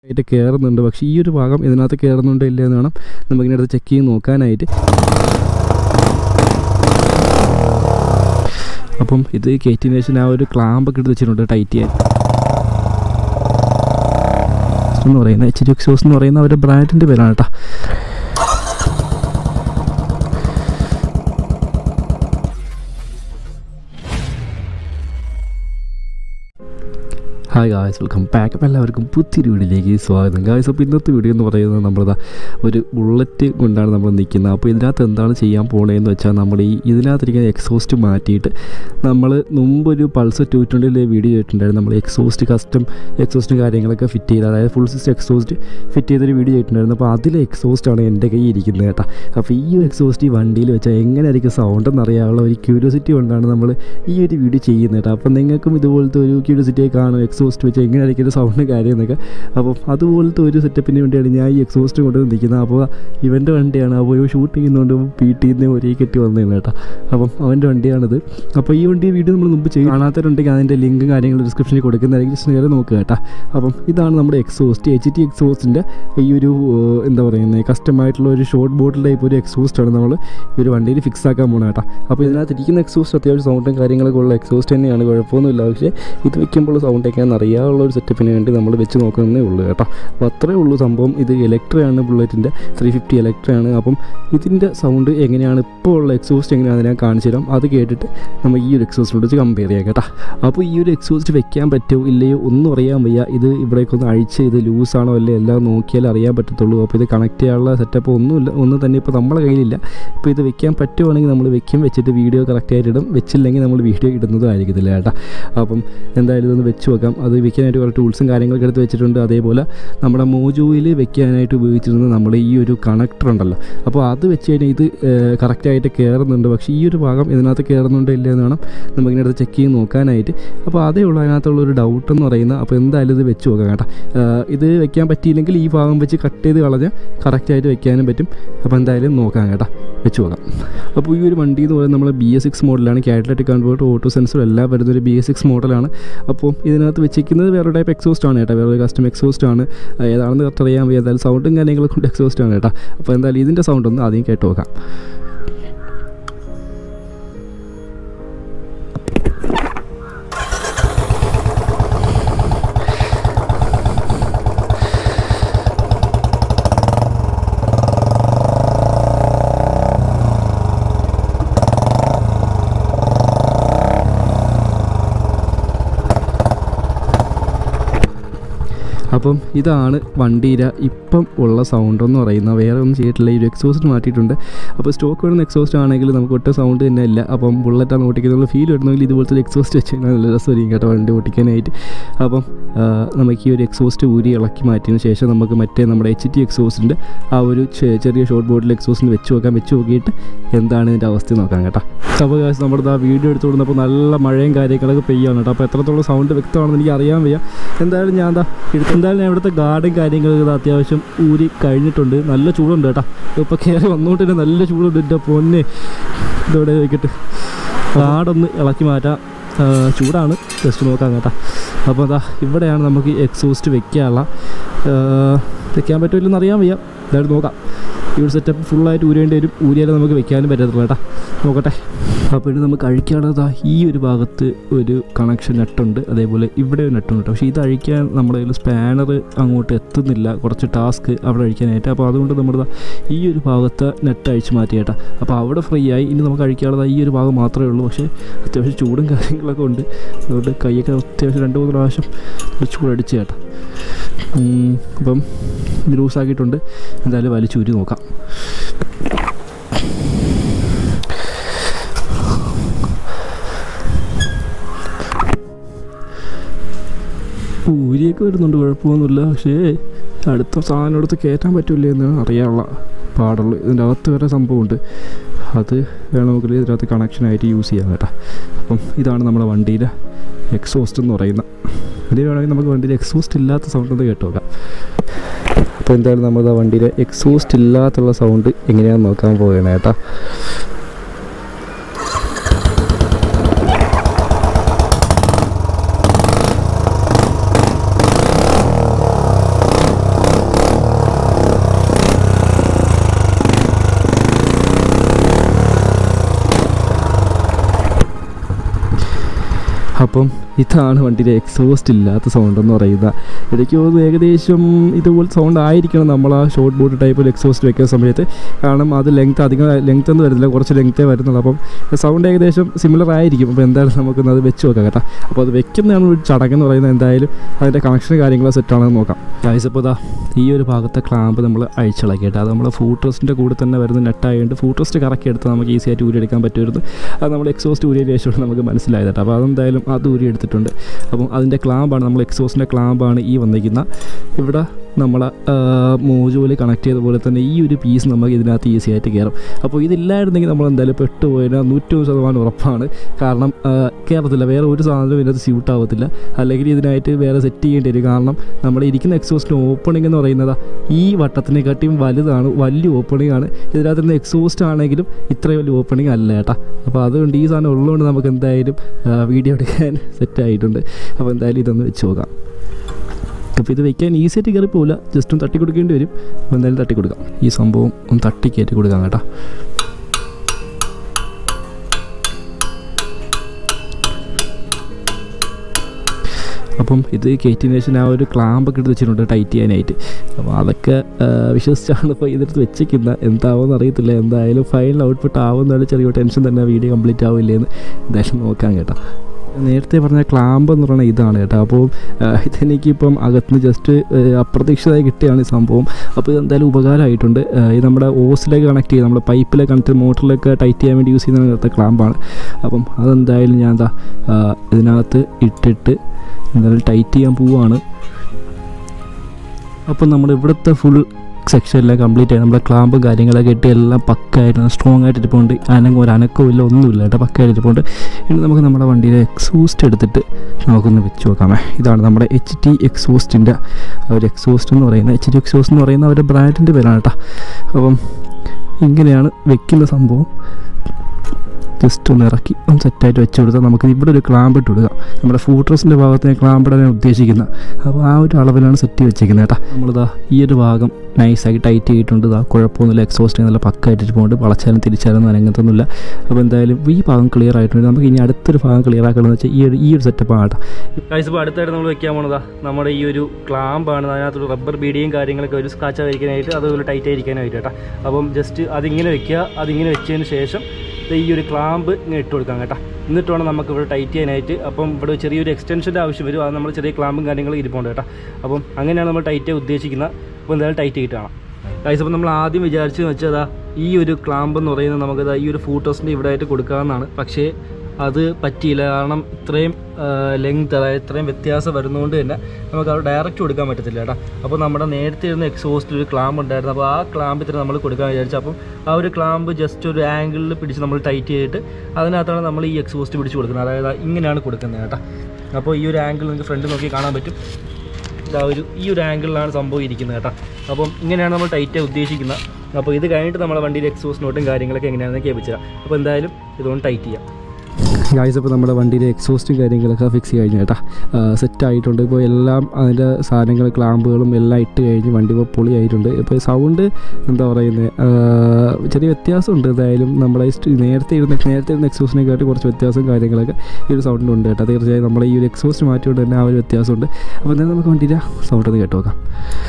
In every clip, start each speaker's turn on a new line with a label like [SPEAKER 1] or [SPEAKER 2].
[SPEAKER 1] ആയിട്ട് കയറുന്നുണ്ട് പക്ഷേ ഈ ഒരു ഭാഗം ഇതിനകത്ത് കയറുന്നുണ്ടോ ഇല്ല എന്ന് വേണം നമുക്കിങ്ങനെ അടുത്ത് ചെക്ക് ചെയ്ത് നോക്കാനായിട്ട് അപ്പം ഇത് കയറ്റിയതിന് ശേഷം ആ ഒരു ക്ലാമ്പൊക്കെ എടുത്ത് വെച്ചിട്ടുണ്ട് ടൈറ്റ് ചെയ്യാൻ എന്ന് പറയുന്നത് എച്ച് ഡി എക്സോസ് എന്ന് പറയുന്ന അവരുടെ ബ്രാൻഡിൻ്റെ പേരാണ് കേട്ടോ ഹായ് ഗായ്സ് വെൽക്കം ബാക്ക് അപ്പം എല്ലാവർക്കും പുതിയൊരു വീഡിയോയിലേക്ക് സ്വാഗതം ഗായ്സ് അപ്പോൾ ഇന്നത്തെ വീഡിയോ എന്ന് പറയുന്നത് നമ്മളതാ ഒരു ബുള്ളറ്റ് കൊണ്ടാണ് നമ്മൾ നിൽക്കുന്നത് അപ്പോൾ ഇതിനകത്ത് എന്താണ് ചെയ്യാൻ പോണതെന്ന് വെച്ചാൽ നമ്മൾ ഈ ഇതിനകത്തിരിക്കുന്ന എക്സോസ്റ്റ് മാറ്റിയിട്ട് നമ്മൾ മുമ്പൊരു പൾസർ ടു ട്വൻറ്റിയിലെ വീഡിയോ ചെയ്തിട്ടുണ്ടായിരുന്നു നമ്മൾ എക്സോസ്റ്റ് കസ്റ്റം എക്സോസ്റ്റും കാര്യങ്ങളൊക്കെ ഫിറ്റ് ചെയ്ത് അതായത് ഫുൾ സിസ്റ്റം എക്സോസ്റ്റ് ഫിറ്റ് ചെയ്തൊരു വീഡിയോ ചെയ്തിട്ടുണ്ടായിരുന്നു അപ്പോൾ അതിലെ എക്സോസ്റ്റാണ് എൻ്റെ കയ്യിൽ ഇരിക്കുന്നത് കേട്ടോ അപ്പോൾ ഈ എക്സോസ്റ്റ് ഈ വണ്ടിയിൽ വെച്ചാൽ എങ്ങനെയായിരിക്കും സൗണ്ട് എന്നറിയാനുള്ള ഒരു ക്യൂരിയോസിറ്റി കൊണ്ടാണ് നമ്മൾ ഈ ഒരു വീഡിയോ ചെയ്യുന്നത് കേട്ടോ അപ്പോൾ നിങ്ങൾക്കും ഇതുപോലത്തെ ഒരു ക്യൂരിയോസിറ്റി കാണും എക്സോസ്റ്റ് വെച്ച് എങ്ങനെയായിരിക്കും സൗണ്ട് കാര്യം എന്നൊക്കെ അപ്പം അതുപോലത്തെ ഒരു സെറ്റപ്പിന് വേണ്ടിയാണ് ഞാൻ ഈ എക്സോസ്റ്റ് കൊണ്ട് നിൽക്കുന്നത് അപ്പോൾ ഇവൻ്റെ വണ്ടിയാണ് അപ്പോൾ ഇവ ഷൂട്ട് ചെയ്യുന്നതുകൊണ്ട് വീട്ടിൽ നിന്ന് ഒരേ കെട്ടി വന്നതാണ് കേട്ടോ അപ്പം അവൻ്റെ വണ്ടിയാണിത് അപ്പോൾ ഈ വണ്ടി വീഡിയോ നമ്മൾ മുമ്പ് ചെയ്യും കാണാത്തവരുണ്ടെങ്കിൽ അതിൻ്റെ ലിങ്കും കാര്യങ്ങളും ഡിസ്ക്രിപ്ഷനിൽ കൊടുക്കുന്നതായിരിക്കും ജസ്റ്റ് നേരെ നോക്കുക കേട്ടോ അപ്പം ഇതാണ് നമ്മുടെ എക്സോസ്റ്റ് എച്ച് ടി എക്സോസ്റ്റിൻ്റെ ഈ ഒരു ഏഹ്, എന്താ പറയുന്നത് കസ്റ്റമായിട്ടുള്ള ഒരു ഷോർട്ട് ബോട്ടിൽ ടൈപ്പ് ഒരു എക്സോസ്റ്റാണ് നമ്മൾ ഈ ഒരു വണ്ടിയിൽ ഫിക്സ് ആക്കാൻ പോകണം കേട്ടോ അപ്പോൾ ഇതിനകത്ത് ഇരിക്കുന്ന എക്സോസ്റ്റ് അത്യാവശ്യം സൗണ്ടും കാര്യങ്ങളൊക്കെ ഉള്ള എക്സോസ്റ്റ് തന്നെയാണ് കുഴപ്പമൊന്നുമില്ല പക്ഷേ ഇത് വെക്കുമ്പോൾ സൗണ്ട് ഒക്കെ അറിയാനുള്ള ഒരു സെറ്റപ്പിന് വേണ്ടി നമ്മൾ വെച്ച് നോക്കുന്നതേ ഉള്ളൂ കേട്ടോ അപ്പോൾ അത്രേ ഉള്ളൂ സംഭവം ഇത് ഇലക്ട്രയാണ് ബുള്ളറ്റിൻ്റെ ത്രീ ഫിഫ്റ്റി ഇലക്ട്രയാണ് അപ്പം ഇതിൻ്റെ സൗണ്ട് എങ്ങനെയാണ് ഇപ്പോൾ ഉള്ള എക്സോസ്റ്റ് എങ്ങനെയാണെന്ന് ഞാൻ കാണിച്ചു തരാം അത് കേട്ടിട്ട് നമ്മൾ ഈ ഒരു എക്സോസ്റ്റിനോട് വെച്ച് കമ്പയർ ചെയ്യാം കേട്ടോ അപ്പോൾ ഈ ഒരു എക്സോസ്റ്റ് വെക്കാൻ പറ്റുമോ ഇല്ലയോ ഒന്നും അറിയാൻ വയ്യ ഇത് ഇവിടേക്കൊന്ന് അഴിച്ച് ഇത് ലൂസാണോ അല്ലേ എല്ലാം നോക്കിയാൽ അറിയാൻ പറ്റത്തുള്ളൂ അപ്പോൾ ഇത് കണക്ട് ചെയ്യാനുള്ള സെറ്റപ്പ് ഒന്നുമില്ല ഒന്നും തന്നെ ഇപ്പോൾ നമ്മളെ കയ്യിലില്ല ഇപ്പോൾ ഇത് വെക്കാൻ പറ്റുവാണെങ്കിൽ നമ്മൾ വെക്കും വെച്ചിട്ട് വീഡിയോ കറക്റ്റായിട്ട് ഇടും വെച്ചില്ലെങ്കിൽ നമ്മൾ വീഡിയോ ഇടുന്നതും ആയിരിക്കത്തില്ല കേട്ടോ അപ്പം എന്തായാലും ഇതൊന്ന് വെച്ച് വെക്കാം അത് വെക്കാനായിട്ട് കുറേ ടൂൾസും കാര്യങ്ങളൊക്കെ എടുത്ത് വെച്ചിട്ടുണ്ട് അതേപോലെ നമ്മുടെ മോജോയിൽ വെക്കാനായിട്ട് ഉപയോഗിച്ചിരുന്ന നമ്മുടെ ഈ ഒരു കണക്ടർ ഉണ്ടല്ലോ അപ്പോൾ അത് വെച്ച് കഴിഞ്ഞാൽ ഇത് കറക്റ്റായിട്ട് കയറുന്നുണ്ട് പക്ഷേ ഈ ഒരു ഭാഗം ഇതിനകത്ത് കയറുന്നുണ്ടോ ഇല്ല എന്ന് വേണം നമുക്കിങ്ങനെ അടുത്ത് ചെക്ക് ചെയ്ത് നോക്കാനായിട്ട് അപ്പോൾ അതേ ഉള്ളൂ അതിനകത്തുള്ള ഒരു ഡൗട്ട് എന്ന് പറയുന്നത് അപ്പോൾ എന്തായാലും ഇത് വെച്ച് നോക്കാം കേട്ടോ ഏഹ് ഇത് വെക്കാൻ പറ്റിയില്ലെങ്കിൽ ഈ ഭാഗം വെച്ച് കട്ട് ചെയ്ത് കളഞ്ഞാൽ കറക്റ്റായിട്ട് വെക്കാനും പറ്റും അപ്പോൾ എന്തായാലും നോക്കാം കേട്ടോ വെച്ച് നോക്കാം അപ്പോൾ ഈ ഒരു വണ്ടി എന്ന് പറയുന്നത് നമ്മൾ ബി എസ് സിക്സ് മോഡലാണ് കാറ്റലറ്റിക് കൺവേർട്ട് ഓട്ടോ സെൻസർ എല്ലാം വരുന്ന ഒരു ബി എസ് സിക്സ് മോഡലാണ് അപ്പോൾ ഇതിനകത്ത് വെച്ചിരിക്കുന്നത് വേറെ ടൈപ്പ് എക്സോസ്റ്റ് ആണ് കേട്ടോ വേറെ കസ്റ്റം എക്സോസ്റ്റ് ആണ് ഏതാണെന്ന് കറക്റ്റ് അറിയാൻ വയ്യ എന്തായാലും സൗണ്ടും കാര്യങ്ങളൊക്കെ കൊണ്ട് എക്സോസ്റ്റ് ആണ് കേട്ടോ അപ്പോൾ എന്തായാലും ഇതിൻ്റെ സൗണ്ട് ഒന്ന് ആദ്യം കേട്ട് നോക്കാം അപ്പം ഇതാണ് വണ്ടിയുടെ ഇപ്പം ഉള്ള സൗണ്ട് എന്ന് പറയുന്നത് വേറെ ഒന്നും ചെയ്തിട്ടില്ല ഈ ഒരു എക്സോസ്റ്റ് മാറ്റിയിട്ടുണ്ട് അപ്പോൾ സ്റ്റോക്ക് വരുന്ന എക്സോസ്റ്റ് ആണെങ്കിൽ നമുക്ക് ഒട്ടും സൗണ്ട് തന്നെ ഇല്ല അപ്പം ബുള്ളറ്റാണ് ഓടിക്കുന്നത് ഫീൽ വരുന്നെങ്കിൽ ഇതുപോലത്തെ ഒരു എക്സോസ്റ്റ് വെച്ച് കഴിഞ്ഞാൽ നല്ല രസമായിരിക്കും കേട്ടോ വണ്ടി ഓടിക്കാനായിട്ട് അപ്പം ആ, നമുക്ക് ഈ ഒരു എക്സോസ്റ്റ് ഊരി ഇളക്കി മാറ്റിയതിന് ശേഷം നമുക്ക് മറ്റേ നമ്മുടെ എച്ച് ടി എക്സോസ്റ്റിൻ്റെ ആ ഒരു ചെ- ചെറിയ ഷോർട്ട് ബോട്ടിൽ എക്സോസ്റ്റിന് വെച്ച് നോക്കാം വെച്ച് നോക്കിയിട്ട് എന്താണ് ഇതിൻ്റെ അവസ്ഥ നോക്കാം കേട്ടോ അപ്പോൾ guys, നമ്മുടെ ആ വീഡിയോ എടുത്തു കൊടുത്തപ്പോൾ നല്ല മഴയും കാര്യങ്ങളൊക്കെ പെയ്യാണ് കേട്ടോ അപ്പോൾ എത്രത്തോളം സൗണ്ട് വ്യക്തമാണെന്ന് എനിക്ക് അറിയാൻ വയ്യ എന്തായാലും ഞാൻ എന്താ എന്തായാലും ഞാൻ ഇവിടുത്തെ ഗാർഡൻ കാര്യങ്ങളൊക്കെ ഇത് അത്യാവശ്യം ഊരി കഴിഞ്ഞിട്ടുണ്ട് നല്ല ചൂടുണ്ട് കേട്ടോ ഇപ്പോൾ കയറി വന്നോട്ട് തന്നെ നല്ല ചൂടുണ്ട് എൻ്റെ പൊന്നെ ഇതോടെ വയ്ക്കട്ട് ഗാർഡൊന്ന് ഇളക്കി മാറ്റാം ആ, ചൂടാണ് ജസ്റ്റ് നോക്കാം കേട്ടോ അപ്പോൾ അതാ ഇവിടെയാണ് നമുക്ക് എക്സോസ്റ്റ് വെക്കാനുള്ള ആ, വെക്കാൻ പറ്റുമില്ലെന്ന് അറിയാൻ വയ്യ എന്തായാലും നോക്കാം ഈ ഒരു സെറ്റപ്പ് ഫുള്ളായിട്ട് ഊരേണ്ടി വരും ഊരിയാലും നമുക്ക് വെക്കാനും പറ്റത്തില്ല കേട്ടോ നോക്കട്ടെ അപ്പോൾ ഇനി നമുക്ക് അഴിക്കാനുള്ളത് ഈ ഒരു ഭാഗത്ത് ഒരു കണക്ഷൻ നെട്ടുണ്ട് അതേപോലെ ഇവിടെ ഒരു നെട്ടുണ്ട് കേട്ടോ പക്ഷേ ഇത് അഴിക്കാൻ നമ്മുടെ കയ്യിൽ സ്പാനർ അങ്ങോട്ട് എത്തുന്നില്ല കുറച്ച് ടാസ്ക് അവിടെ അഴിക്കാനായിട്ട് അപ്പോൾ അതുകൊണ്ട് നമ്മുടെ ദാ ഈ ഒരു ഭാഗത്ത് നെറ്റ് അഴിച്ച് മാറ്റി കേട്ടോ അപ്പോൾ അവിടെ ഫ്രീ ആയി ഇനി നമുക്ക് അഴിക്കാനുള്ളത് ഈ ഒരു ഭാഗം മാത്രമേ ഉള്ളൂ പക്ഷേ അത്യാവശ്യം ചൂടും കാര്യങ്ങളൊക്കെ ഉണ്ട് അതുകൊണ്ട് കൈയൊക്കെ അത്യാവശ്യം രണ്ട് മൂന്ന് പ്രാവശ്യം ഒരു ചൂടടിച്ച് കേട്ടോ ഉം, അപ്പം ഇത് ലൂസാക്കിയിട്ടുണ്ട് എന്തായാലും വലിച്ചൂരി നോക്കാം ഊരിയൊക്കെ വരുന്നുണ്ട് കുഴപ്പമൊന്നുമില്ല പക്ഷേ അടുത്ത സാധനം എടുത്ത് കയറ്റാൻ പറ്റില്ല എന്ന് അറിയാനുള്ള പാടുള്ളൂ ഇതിൻ്റെ അകത്ത് വരെ സംഭവമുണ്ട് അത് വേണമെങ്കിൽ ഇതിനകത്ത് കണക്ഷനായിട്ട് യൂസ് ചെയ്യാം കേട്ടോ അപ്പം ഇതാണ് നമ്മുടെ വണ്ടിയുടെ എക്സോസ്റ്റ് എന്ന് പറയുന്ന ഇത് വേണമെങ്കിൽ നമുക്ക് വണ്ടിയിൽ എക്സോസ്റ്റ് ഇല്ലാത്ത സൗണ്ട് ഒന്ന് കേട്ടോ നോക്കാം അപ്പോൾ എന്തായാലും നമ്മൾ ആ വണ്ടിയിലെ എക്സോസ്റ്റ് ഇല്ലാത്തുള്ള സൗണ്ട് എങ്ങനെയാണെന്ന് നോക്കാൻ പോവുകയാണ് കേട്ടോ ഇതാണ് വണ്ടിയുടെ എക്സോസ്റ്റ് ഇല്ലാത്ത സൗണ്ട് എന്ന് പറയുന്നത് എനിക്ക് തോന്നുന്നു ഏകദേശം ഇതുപോലെ സൗണ്ട് ആയിരിക്കണം നമ്മൾ ആ ഷോർട്ട് ബോട്ട് ടൈപ്പ് ഒരു എക്സോസ്റ്റ് വെക്കുന്ന സമയത്ത് കാരണം അത് ലെങ്ത് അധികം ലെങ്ത് ഒന്നും വരുന്നില്ല കുറച്ച് ലെങ്ത്തേ വരുന്നുള്ളൂ അപ്പം സൗണ്ട് ഏകദേശം സിമിലർ ആയിരിക്കും അപ്പോൾ എന്തായാലും നമുക്കൊന്ന് അത് വെച്ച് നോക്കാം കേട്ടോ അപ്പോൾ അത് വെക്കുന്നതാണ് ഒരു ചടങ്ങെന്ന് പറയുന്നത് എന്തായാലും അതിൻ്റെ കണക്ഷൻ കാര്യങ്ങളോ സെറ്റാണെന്ന് നോക്കാം ഗൈസ് ഇപ്പോൾ ഇതാ ഈ ഒരു ഭാഗത്തെ ക്ലാമ്പ് നമ്മൾ അഴിച്ചിളക്കിയിട്ട് അത് നമ്മൾ ഫൂട്രസ്റ്റിൻ്റെ കൂടെ തന്നെ വരുന്ന നെറ്റായതുകൊണ്ട് ഫൂട്രസ്റ്റ് കറക്കി എടുത്ത് നമുക്ക് ഈസി ആയിട്ട് ഊരി എടുക്കാൻ പറ്റുമായിരുന്നു അത് നമ്മൾ എക്സോസ്റ്റ് ഊരിയ ശേഷമാണ് നമുക്ക് മനസ്സിലായത് കേട്ടോ അപ്പോൾ അതെന്തായാലും അത് ഊരി എടുത്തിട്ടുണ്ട് അപ്പം അതിൻ്റെ ക്ലാമ്പാണ് നമ്മൾ എക്സോസിൻ്റെ ക്ലാമ്പാണ് ഈ വന്നിരിക്കുന്ന ഇവിടെ നമ്മൾ മോജുവിൽ കണക്ട് ചെയ്ത പോലെ തന്നെ ഈ ഒരു പീസ് നമുക്ക് ഇതിനകത്ത് ഈസി ആയിട്ട് കയറും അപ്പോൾ ഇതില്ലായിരുന്നെങ്കിൽ നമ്മൾ എന്തായാലും പെട്ടുപോയതിന് നൂറ്റൊന്ന് ശതമാനം ഉറപ്പാണ് കാരണം ആ, കയറത്തില്ല വേറെ ഒരു സാധനവും ഇതിനകത്ത് സ്യൂട്ട് ആവത്തില്ല അല്ലെങ്കിൽ ഇതിനായിട്ട് വേറെ സെറ്റ് ചെയ്യേണ്ടി വരും കാരണം നമ്മൾ ഇരിക്കുന്ന എക്സോസ്റ്റിന് ഓപ്പണിംഗ് എന്ന് പറയുന്നത് ഈ വട്ടത്തിനെക്കാട്ടിയും വലുതാണ് വലിയ ഓപ്പണിംഗ് ആണ് ഇതിനകത്ത് നിന്ന് എക്സോസ്റ്റ് ആണെങ്കിലും ഇത്രയും വലിയ ഓപ്പണിംഗ് അല്ല കേട്ടോ അപ്പോൾ അതുകൊണ്ട് ഈ സാധനം ഉള്ളതുകൊണ്ട് നമുക്ക് എന്തായാലും വീഡിയോ എടുക്കാൻ സെറ്റ് ആയിട്ടുണ്ട് അപ്പോൾ എന്തായാലും ഇതൊന്ന് വെച്ച് നോക്കാം അപ്പോൾ ഇത് വെക്കാൻ ഈസി ആയിട്ട് കയറി പോകില്ല ജസ്റ്റ് ഒന്ന് തട്ടി കൊടുക്കേണ്ടി വരും അപ്പോൾ എന്തായാലും തട്ടി കൊടുക്കാം ഈ സംഭവം ഒന്ന് തട്ടി കയറ്റി കൊടുക്കാം കേട്ടോ അപ്പം ഇത് കയറ്റിയതിന് ശേഷം ആ ഒരു ക്ലാമ്പൊക്കെ എടുത്ത് വെച്ചിട്ടുണ്ട് ടൈറ്റ് ചെയ്യാനായിട്ട് അപ്പോൾ അതൊക്കെ ആ, വിശ്വസിച്ചാണ് ഇപ്പോൾ ഇതെടുത്ത് വെച്ചിരിക്കുന്നത് എന്താവുമെന്ന് അറിയത്തില്ല എന്തായാലും ഫൈനൽ ഔട്ട്പുട്ട് ആവുന്നതാണ് ചെറിയ ടെൻഷൻ തന്നെ വീഡിയോ കംപ്ലീറ്റ് ആവില്ലേന്ന് എന്തായാലും നോക്കാം കേട്ടോ നേരത്തെ പറഞ്ഞ ക്ലാമ്പ് എന്ന് പറയുന്നത് ഇതാണ് കേട്ടോ അപ്പോൾ ആ, ഇതെനിക്കിപ്പം അകത്തുനിന്ന് ജസ്റ്റ് അപ്രതീക്ഷിതമായി കിട്ടിയാണ് ഈ സംഭവം അപ്പോൾ ഇത് എന്തായാലും ഉപകാരമായിട്ടുണ്ട് ആ, ഇത് നമ്മുടെ ഓസിലേക്ക് കണക്ട് ചെയ്ത് നമ്മുടെ പൈപ്പിലേക്ക് കണക്ട് ചെയ്ത് മോട്ടറിലേക്ക് ടൈറ്റ് ചെയ്യാൻ വേണ്ടി യൂസ് ചെയ്യുന്ന നേരത്തെ ക്ലാമ്പാണ് അപ്പം അതെന്തായാലും ഞാൻ എന്താ ഇതിനകത്ത് ഇട്ടിട്ട് എന്തായാലും ടൈറ്റ് ചെയ്യാൻ പോവുകയാണ് അപ്പം നമ്മുടെ ഇവിടുത്തെ ഫുൾ സെക്ഷനെല്ലാം കംപ്ലീറ്റ് ആയി നമ്മുടെ ക്ലാമ്പും കാര്യങ്ങളൊക്കെ ഇട്ട് എല്ലാം പക്കായിട്ട് സ്ട്രോങ് ആയിട്ട് ഇരിപ്പുണ്ട് അനങ്ങും ഒരു അനക്കവും ഇല്ല ഒന്നുമില്ല കേട്ടോ പക്കായിട്ട് ഇരിപ്പുണ്ട് ഇനി നമുക്ക് നമ്മുടെ വണ്ടിയിലെ എക്സോസ്റ്റ് എടുത്തിട്ട് നമുക്കൊന്ന് വെച്ച് നോക്കാമേ ഇതാണ് നമ്മുടെ എച്ച് ടി എക്സോസ്റ്റിൻ്റെ ഒരു എക്സോസ്റ്റ് എന്ന് പറയുന്നത് എച്ച് ടി എക്സോസ്റ്റ് എന്ന് പറയുന്ന അവരുടെ ബ്രാൻഡിൻ്റെ പേരാണ് കേട്ടോ അപ്പം ഇങ്ങനെയാണ് വെക്കുന്ന സംഭവം ജസ്റ്റ് ഒന്ന് ഇറക്കി ഒന്ന് സെറ്റായിട്ട് വെച്ച് കൊടുത്താൽ നമുക്ക് ഇവിടെ ഒരു ക്ലാമ്പ് ഇട്ട് കൊടുക്കാം നമ്മുടെ ഫൂട്രസിൻ്റെ ഭാഗത്ത് ഞാൻ ക്ലാമ്പ് ഇടാനാണ് ഉദ്ദേശിക്കുന്നത് അപ്പോൾ ആ ഒരു അളവിലാണ് സെറ്റ് വെച്ചേക്കുന്നത് കേട്ടോ നമ്മളിതാ ഈ ഒരു ഭാഗം നൈസാക്കി ടൈറ്റ് ചെയ്തിട്ടുണ്ട് ഇതാ കുഴപ്പമൊന്നുമില്ല എക്സോസ്റ്റ് നല്ല പക്കായിട്ട് പോകുന്നുണ്ട് വളച്ചാലും തിരിച്ചാലും അനങ്ങത്തൊന്നുമില്ല അപ്പോൾ എന്തായാലും ഈ ഭാഗം ക്ലിയർ ആയിട്ടുണ്ട് നമുക്ക് ഇനി അടുത്തൊരു ഭാഗം ക്ലിയർ ആക്കണമെന്ന് വെച്ചാൽ ഈ ഒരു ഈ ഒരു സെറ്റപ്പാണ് കേട്ടോ ഗൈസ് ഇപ്പോൾ അടുത്തായിട്ട് നമ്മൾ വെക്കാൻ പോണതാ നമ്മുടെ ഈ ഒരു ക്ലാമ്പാണ് അതിനകത്തൊരു റബ്ബർ ബീഡിയും കാര്യങ്ങളൊക്കെ ഒരു സ്കാച്ച് ആയിരിക്കാനായിട്ട് അതുപോലെ ടൈറ്റ് ആയിരിക്കാനായിട്ട് കേട്ടോ അപ്പം ജസ്റ്റ് അതിങ്ങനെ വെക്കുക അതിങ്ങനെ വെച്ചതിന് ശേഷം ദേ ഈ ഒരു ക്ലാമ്പ് ഇങ്ങനെ ഇട്ട് കൊടുക്കാം കേട്ടോ എന്നിട്ട് വേണം നമുക്ക് ഇവിടെ ടൈറ്റ് ചെയ്യാനായിട്ട് അപ്പം ഇവിടെ ചെറിയൊരു എക്സ്റ്റൻഷൻ്റെ ആവശ്യം വരും അത് നമ്മൾ ചെറിയ ക്ലാമ്പും കാര്യങ്ങളും ഇരിപ്പുണ്ട് കേട്ടോ അപ്പം അങ്ങനെയാണ് നമ്മൾ ടൈറ്റ് ചെയ്യാൻ ഉദ്ദേശിക്കുന്നത് അപ്പോൾ എന്തായാലും ടൈറ്റ് ചെയ്തിട്ട് കാണാം ഗൈസ് അപ്പോൾ നമ്മൾ ആദ്യം വിചാരിച്ചതെന്ന് വെച്ചാൽ അതാ ഈ ഒരു ക്ലാമ്പ് എന്ന് പറയുന്നത് നമുക്കത് ഈ ഒരു ഫൂട്ടോസിൻ്റെ ഇവിടെ ആയിട്ട് കൊടുക്കാമെന്നാണ് പക്ഷേ അത് പറ്റിയില്ല കാരണം ഇത്രയും ലെങ്ത് അതായത് ഇത്രയും വ്യത്യാസം വരുന്നതുകൊണ്ട് തന്നെ നമുക്ക് അത് ഡയറക്റ്റ് കൊടുക്കാൻ പറ്റത്തില്ല കേട്ടോ അപ്പോൾ നമ്മുടെ നേരത്തെ ഇരുന്ന എക്സോസ്റ്റിൽ ഒരു ക്ലാമ്പ് ഉണ്ടായിരുന്നു അപ്പോൾ ആ ക്ലാമ്പ് ഇത്ര നമ്മൾ കൊടുക്കാൻ വിചാരിച്ചു അപ്പം ആ ഒരു ക്ലാമ്പ് ജസ്റ്റ് ഒരു ആംഗിളിൽ പിടിച്ച് നമ്മൾ ടൈറ്റ് ചെയ്തിട്ട് അതിനകത്താണ് നമ്മൾ ഈ എക്സോസ്റ്റ് പിടിച്ച് കൊടുക്കുന്നത് അതായത് ഇങ്ങനെയാണ് കൊടുക്കുന്നത് കേട്ടോ അപ്പോൾ ഈ ഒരു ആംഗിൾ നിങ്ങൾക്ക് ഫ്രണ്ട് നോക്കി കാണാൻ പറ്റും ഇതാ ഒരു ഈ ഒരു ആംഗിളിലാണ് സംഭവം ഇരിക്കുന്നത് കേട്ടോ അപ്പം ഇങ്ങനെയാണ് നമ്മൾ ടൈറ്റ് ഉദ്ദേശിക്കുന്നത് അപ്പോൾ ഇത് കഴിഞ്ഞിട്ട് നമ്മുടെ വണ്ടിയിൽ എക്സോസ് നോട്ടും കാര്യങ്ങളൊക്കെ എങ്ങനെയാണെന്ന് കേൾപ്പിച്ചാൽ അപ്പോൾ എന്തായാലും ഇതുകൊണ്ട് ടൈറ്റ് ചെയ്യാം ഗായ്സ് അപ്പോൾ നമ്മുടെ വണ്ടിയിലെ എക്സോസ്റ്റും കാര്യങ്ങളൊക്കെ ഫിക്സ് കഴിഞ്ഞു കേട്ടോ സെറ്റ് ആയിട്ടുണ്ട് ഇപ്പോൾ എല്ലാം അതിൻ്റെ സാധനങ്ങൾ ക്ലാമ്പുകളും എല്ലാം ഇട്ട് കഴിഞ്ഞ് വണ്ടി ഇപ്പോൾ പൊളിയായിട്ടുണ്ട് ഇപ്പോൾ സൗണ്ട് എന്താ പറയുന്നത് ചെറിയ വ്യത്യാസമുണ്ട് എന്തായാലും നമ്മളെ സ്റ്റ് നേരത്തെ ഇരുന്ന നേരത്തെ ഇരുന്ന എക്സോസ്റ്റിനെക്കാട്ടി കുറച്ച് വ്യത്യാസവും കാര്യങ്ങളൊക്കെ ഈ ഒരു സൗണ്ടിലുണ്ട് കേട്ടോ തീർച്ചയായും നമ്മളെ ഈ ഒരു എക്സോസ്റ്റ് മാറ്റിയോണ്ട് തന്നെ ആ ഒരു വ്യത്യാസമുണ്ട് അപ്പോൾ എന്തായാലും നമുക്ക് വണ്ടിയിലെ സൗണ്ട് ഒന്ന് കേട്ട് നോക്കാം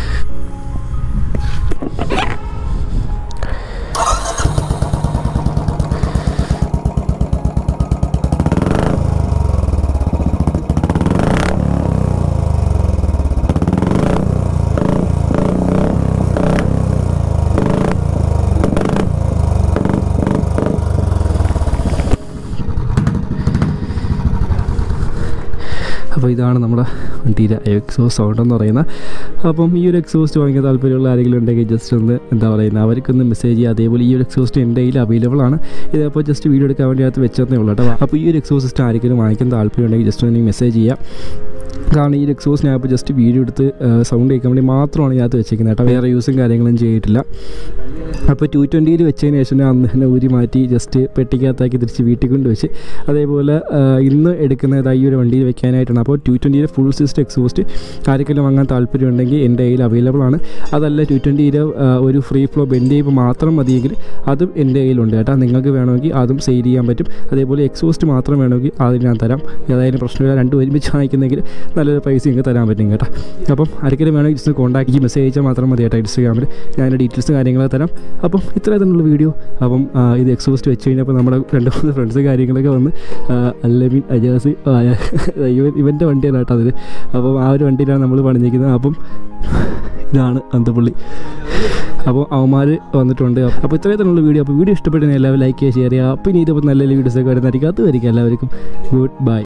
[SPEAKER 1] അപ്പോൾ ഇതാണ് നമ്മുടെ വണ്ടിയുടെ എക്സോസ്റ്റ് സൗണ്ട് എന്ന് പറയുന്നത് അപ്പം ഈ ഒരു എക്സോസ്റ്റ് വാങ്ങിക്കാൻ താല്പര്യമുള്ള ആരെങ്കിലും ഉണ്ടെങ്കിൽ ജസ്റ്റ് ഒന്ന് എന്താ പറയുന്നത് അവർക്കൊന്ന് മെസ്സേജ് ചെയ്യുക അതേപോലെ ഈ ഒരു എക്സോസ്റ്റ് എൻ്റെ കയ്യിൽ അവൈലബിൾ ആണ് ഇതിപ്പോൾ ജസ്റ്റ് വീഡിയോ എടുക്കാൻ വേണ്ടി അകത്ത് വെച്ചതേ ഉള്ളൂ കേട്ടോ അപ്പോൾ ഈ ഒരു എക്സോസിസ്റ്റ് ആരെങ്കിലും വാങ്ങിക്കാൻ താല്പര്യം ഉണ്ടെങ്കിൽ ജസ്റ്റ് ഒന്ന് മെസ്സേജ് ചെയ്യുക കാരണം ഈ എക്സോസ് ഞാൻ ഇപ്പോൾ ജസ്റ്റ് വീഡിയോ എടുത്ത് സൗണ്ട് കേൾക്കാൻ വേണ്ടി മാത്രമാണ് ഇതിനകത്ത് വെച്ചേക്കുന്നത് കേട്ടോ വേറെ യൂസും കാര്യങ്ങളും ചെയ്തിട്ടില്ല അപ്പോൾ ടു ട്വൻറ്റിയിൽ വെച്ചതിന് ശേഷം ഞാൻ അന്ന് തന്നെ ഊരി മാറ്റി ജസ്റ്റ് പെട്ടിക്കകത്താക്കി തിരിച്ച് വീട്ടിൽ കൊണ്ട് വെച്ച് അതേപോലെ ആ, ഇന്ന് എടുക്കുന്നത് ഈ ഒരു വണ്ടിയിൽ വെക്കാനായിട്ടാണ് അപ്പോൾ ടു ട്വൻറ്റിയുടെ ഫുൾ സിസ്റ്റം എക്സോസ്റ്റ് ആർക്കെങ്കിലും വാങ്ങാൻ താല്പര്യമുണ്ടെങ്കിൽ എൻ്റെ കയ്യിൽ അവൈലബിൾ ആണ് അതല്ല ടു ട്വൻറ്റിയുടെ ഒരു ഫ്രീ ഫ്ലോ ബെൻഡ് ടൈപ്പ് മാത്രം മതിയെങ്കിൽ അതും എൻ്റെ കയ്യിലുണ്ട് കേട്ടോ നിങ്ങൾക്ക് വേണമെങ്കിൽ അതും സെയിൽ ചെയ്യാൻ പറ്റും അതേപോലെ എക്സോസ്റ്റ് മാത്രം വേണമെങ്കിൽ അത് ഞാൻ തരാം ഏതായാലും പ്രശ്നമില്ല രണ്ടും ഒരുമിച്ച് വാങ്ങിക്കുന്നെങ്കിൽ നല്ലൊരു പൈസ നിങ്ങൾക്ക് തരാൻ പറ്റും കേട്ടോ അപ്പം ആർക്കെങ്കിലും വേണമെങ്കിൽ ജസ്റ്റ് കോൺടാക്ട് മെസ്സേജ് അയച്ചാൽ മാത്രം മതി കേട്ടോ ഇൻസ്റ്റാഗ്രാമിൽ ഞാൻ ഡീറ്റെയിൽസ് കാര്യങ്ങളൊക്കെ തരാം അപ്പം ഇത്ര തന്നെയുള്ള വീഡിയോ അപ്പം ആ, ഇത് എക്സോസ്റ്റ് വെച്ച് കഴിഞ്ഞപ്പോൾ നമ്മുടെ രണ്ട് മൂന്ന് ഫ്രണ്ട്സ് കാര്യങ്ങളൊക്കെ വന്ന് ആ, അല്ലമീൻ അജാസ് ആ, ഇവൻ ഇവൻ്റെ വണ്ടിയാണ് കേട്ടോ അതിൽ അപ്പം ആ ഒരു വണ്ടിയിലാണ് നമ്മൾ പണിഞ്ഞിരിക്കുന്നത് അപ്പം ഇതാണ് അന്തപുള്ളി അപ്പോൾ അവന്മാർ വന്നിട്ടുണ്ട് അപ്പോൾ ഇത്രയും തന്നെയുള്ള വീഡിയോ അപ്പോൾ വീഡിയോ ഇഷ്ടപ്പെട്ടെങ്കിൽ എല്ലാവരും ലൈക്ക് ചെയ്യുക ഷെയർ ചെയ്യുക അപ്പോൾ ഇനി ഇതപ്പോൾ നല്ല വീഡിയോസൊക്കെ വരുന്നതായിരിക്കും അതുവരെയും എല്ലാവർക്കും ഗുഡ് ബൈ